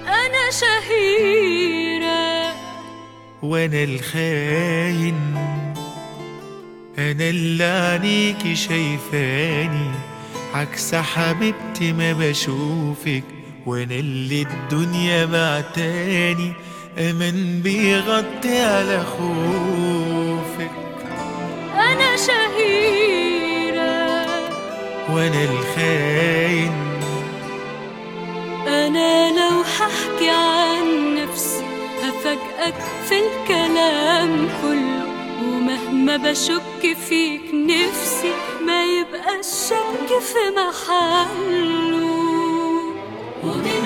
أنا شهيرة وانا الخاين انا اللي عينيكي شايفاني عكس حبيبتي ما بشوفك وانا اللي الدنيا بعتاني امان بيغطي على خوفك أنا شهيرة وانا الخاين أنا لو ححكي عن نفسي هفاجئك في الكلام كله ومهما بشك فيك نفسي ما يبقى الشك في محله ومين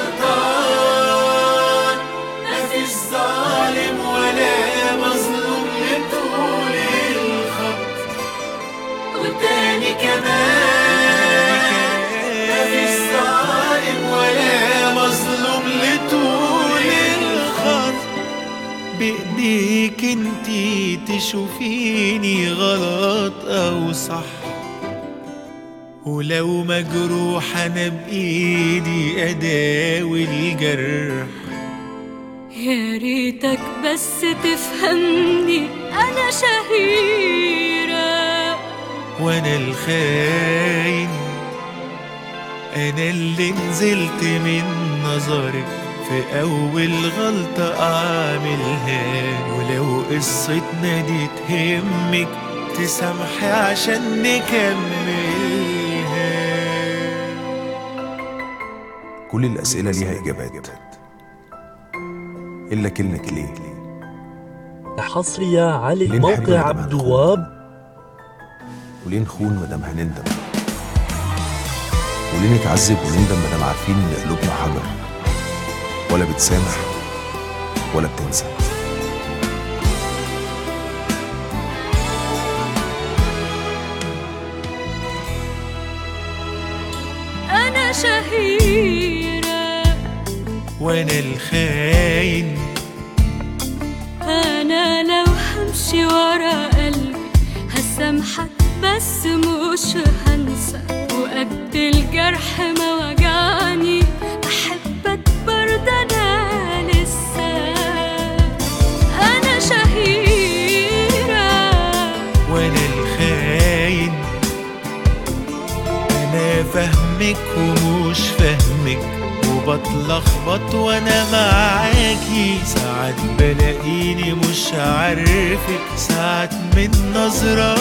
غلطان مفيش ظالم ولا مظلوم لطول الخط وتاني كمان مفيش ظالم ولا مظلوم لطول الخط بإيديك انتي تشوفيني غلط أو صح ولو مجروح انا بايدي اداوي الجرح يا ريتك بس تفهمني أنا شهيرة وانا الخاين انا اللي نزلت من نظرك في اول غلطة اعملها ولو قصتنا دي تهمك تسامحي عشان نكملها كل الأسئلة ليها إجابات إلا كلمة ليه حصرية على ليه نحب موقع مدام عبد هنخون؟ الوهاب وليه نخون مدام هنندم وليه نتعذب ونندم مدام عارفين إن قلوبنا حجر ولا بتسامح ولا بتنسى أنا شهيرة وانا الخاين أنا لو همشي ورا قلبي هسامحك بس مش هنسى وقد الجرح ما وجعني أحبك برضه أنا لسه أنا شهيرة وانا الخاين انا فاهمك ومش فاهمك وبتلخبط وانا معاكي ساعات بلاقيني مش عارفك ساعات من نظرة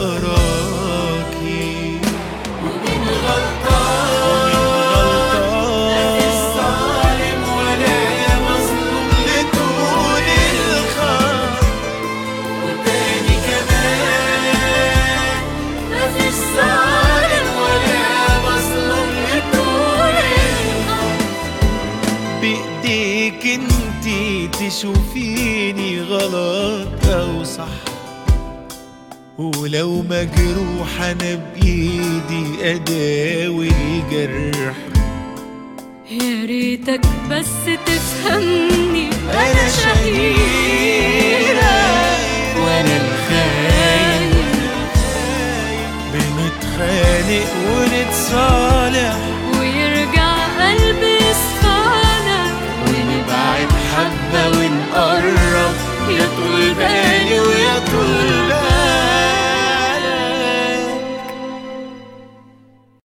بقراكي ومين غلطان مفيش ظالم ولا مظلوم لطول الخط وتاني كمان مفيش ظالم ولا مظلوم لطول الخط بإيديك انتي تشوفيني غلط أو صح ولو مجروح أنا بإيدي أداوي الجرح يا ريتك بس تفهمني أنا شهيرة وأنا الخاين بنتخانق ونتصالح ويرجع قلبي يصفالك ونبعد حبة ونقرب يا طول بالي ويا طول